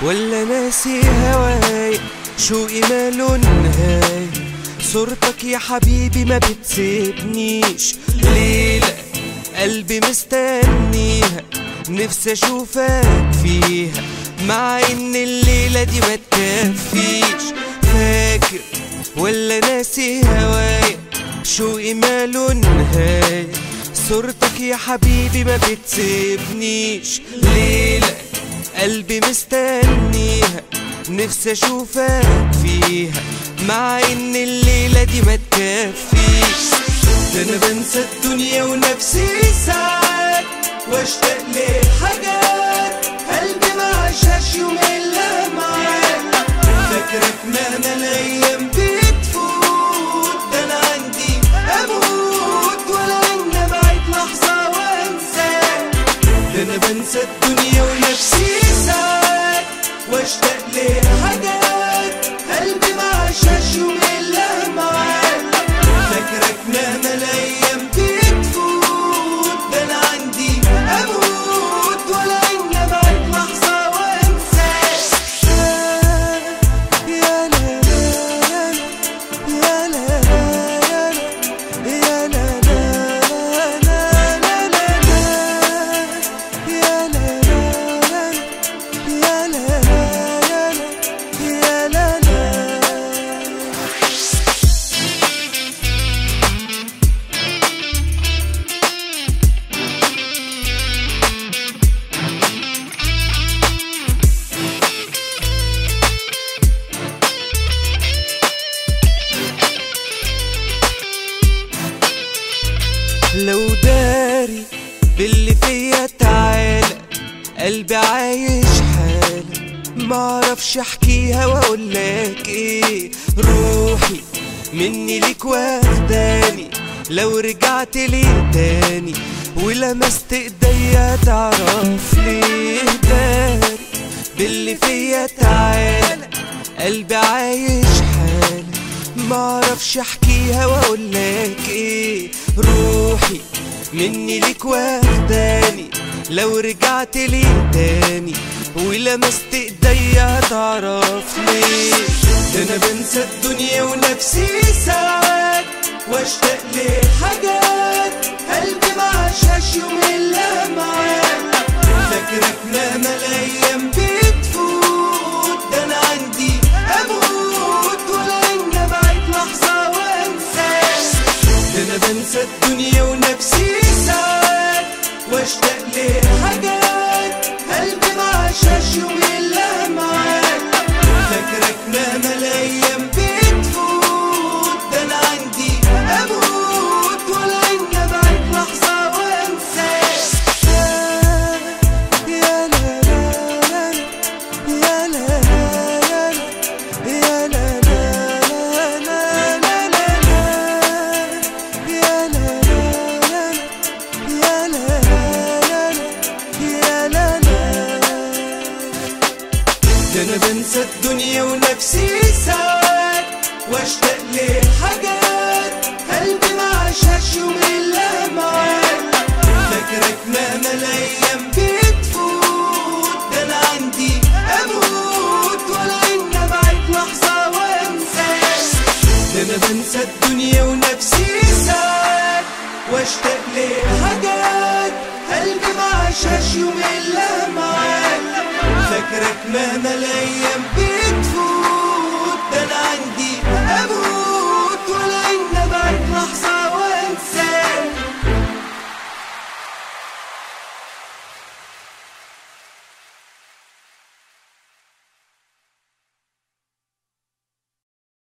ولا ناسي هواي شوقي ماله نهاية صورتك يا حبيبي ما بتسيبنيش ليلة قلبي مستنيها نفسي اشوفك فيها مع ان الليلة دي ما تكفيش فاكر ولا ناسي هواي شوقي ماله نهاية صورتك يا حبيبي ما بتسيبنيش ليلة قلبي مستنيها نفسي اشوفك فيها مع ان الليلة دي ما تكفيش ده انا بنسى الدنيا ونفسي ساعات واشتاق لحاجات قلبي ما عاشهاش يوم الا معاك فاكرك مهما الايام بتفوت ده انا عندي اموت ولا ان بعيد لحظه وانساك ده انا بنسى الدنيا ونفسي ساعات واشتاق لحاجات قلبي ما عاشهاش يوم الا معاك فاكرك مهما الايام بتفوت ده انا عندي اموت ولا ان بعيد لحظه وانساك يا لا لا يا لا لا يا لا لا لا لا لا يا لا لا يا لا لا يا لا لا لو داري باللي فيا تعالى قلبي عايش حالة معرفش احكيها واقولك ايه روحي مني ليك واخداني لو رجعت لي تاني ولمست ايديا تعرف ليه داري باللي فيا تعالى قلبي عايش حالة معرفش احكيها واقولك ايه روحي مني ليك واخداني لو رجعت لي تاني ولمست ايديا تعرف ليه ده انا بنسى الدنيا ونفسي ساعات واشتاق لحاجات قلبي ما عاشهاش يوم الا معاك فاكرك مهما الايام بتفوت ده انا عندي اموت ولا ان بعيد لحظه وانساك ده انا بنسى الدنيا ونفسي ساعات واشتاق لحاجات قلبي ما عاشهاش يوم الا معاك فاكرك مهما الايام بتفوت ده انا عندي اموت ولا ان بعيد لحظه وانساك يا لا لا يا لا لا يا لا لا لا لا لا يا لا لا يا لا لا يا لا لا ده انا بنسى الدنيا ونفسي ساعات واشتاق لحاجات قلبي ما عاشهاش يوم الا معاك فاكرك مهما الايام بتفوت ده انا عندي اموت ولا ان بعيد لحظه وانساك ده انا بنسى الدنيا ونفسي ساعات واشتاق لحاجات قلبي ما عاشهاش يوم الا معاك فاكرك مهما الايام بتفوت